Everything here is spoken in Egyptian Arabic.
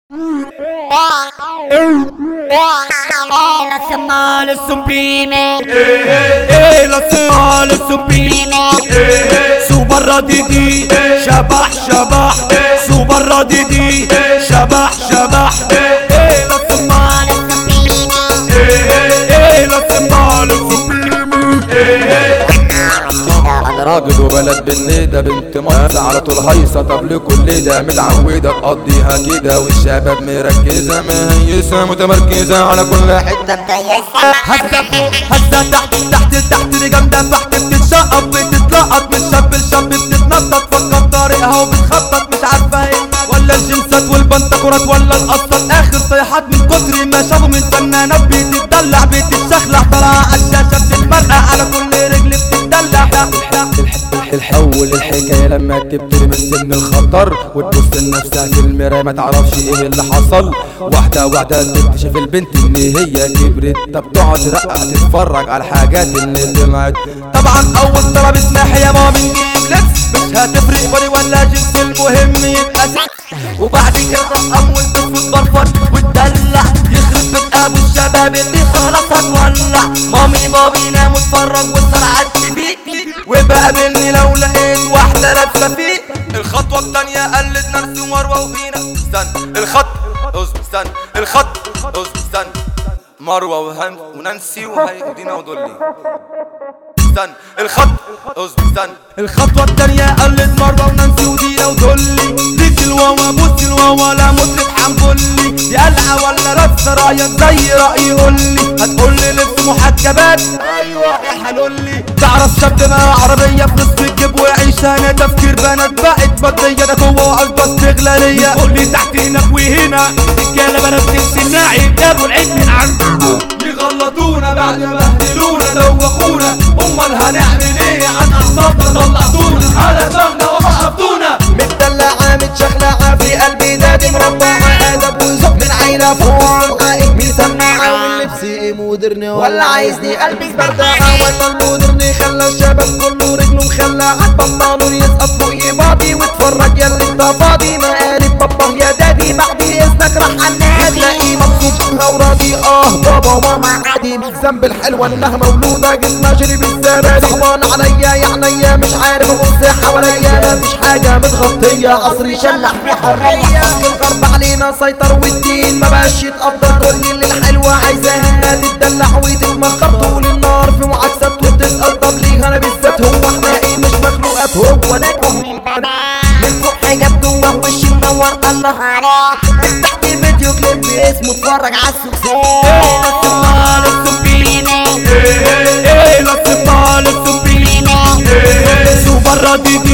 La semana sublime ايه للصال السبريم سوبر رديدي شبح شبح سوبر رديدي شبح شبح ايه للصمال ايه للصمال السبريم انا راجل وبلد بالنيدة بنت مصر على طول هيصة طب لكل ده متعودة تقضيها كده والشباب مركزة مهيسة متمركزة على كل حتة هزة فوق هزة تحت تحت تحت جامدة تحت بتتشقط بتتلقط من شاب لشاب بتتنطط فكر طريقها وبتخطط مش عارفة ايه ولا الجنسات والبنتكورات ولا القصات اخر صيحات من كتر ما شافوا من فنانات بتتدلع بتتشخلع طالعة على الشاشة بتتمرقع على كل رجل بتتدلع الحول الحكاية لما تبتدي من سن الخطر وتبص لنفسها في المراية ما تعرفش ايه اللي حصل واحدة واحدة تكتشف البنت ان هي كبرت طب تقعد ترقع تتفرج على الحاجات اللي طلعت طبعا اول طلب اسمح يا ماما بنجيب لبس مش هتفرق بني ولا جنس المهم يبقى سكس وبعد كده اول تفوت برفض وتدلع يخرب بيت ابو الشباب اللي خلاص هتولع مامي بابي نام واتفرج واسهر على التي وبقابلني لو لقيت واحدة لابسة فيه الخطوة التانية قلد نفسي ومروة وفينا استنى الخط اصبر استنى الخط اصبر استنى مروة وهن ونانسي وهيدينا ودولي استنى الخط اصبر استنى الخطوة التانية قلد مروة ونانسي ودينا ودولي ليك الواوا بص الواوا لا مطرب حنبلي دي قلعة ولا لابسة رايك زي رأيي قولي هتقولي لبس محجبات ايوه يا حلولي تعرف شاب بقى عربية في نصف الجيب ويعيش انا تفكير بنات بقت بدية ده قوة وعزبة استغلالية قولي تحت هنا وهنا رجالة بنات تنسي الناعي جابوا العيد من عنده يغلطونا بعد ما بهدلونا دوخونا امال هنعمل ايه عن اعصابنا طلعتونا على دماغنا وقفتونا متدلعة متشخلعة في قلبي دادي مربعة أدب وذوق من عيلة فوق عائق مسمعة واللبس إيه مودرن ولا عايزني ألبس بردعة ولا المودرن خلى الشباب كله رجله مخلعة بطلوا يسقط فوق بعضي واتفرج يا اللي انت فاضي مقالب بابا يا دادي بعد إذنك راح عنادي هتلاقيه مبسوط وراضي اه بابا وماما عادي مش ذنب الحلوة انها مولودة جسمها شرب الزبادي صعبان عليا يا عينيا مش عارف ابص حواليا مفيش حاجة متغطية عصري شلح في حرية الغرب علينا سيطر والدين ما بقاش يتقدر كل اللي الحلوة عايزاها تتدلع وتتمخر طول النار في معاكسات وتسأل طب ليه انا بالذات هو احنا ايه مش مخلوقات هو ناكم من فوق حجاب جوه وشي منور الله عليك تحت فيديو كليب اسمه اتفرج على السوسيه ايه لا السبال السبريم سوبر رديد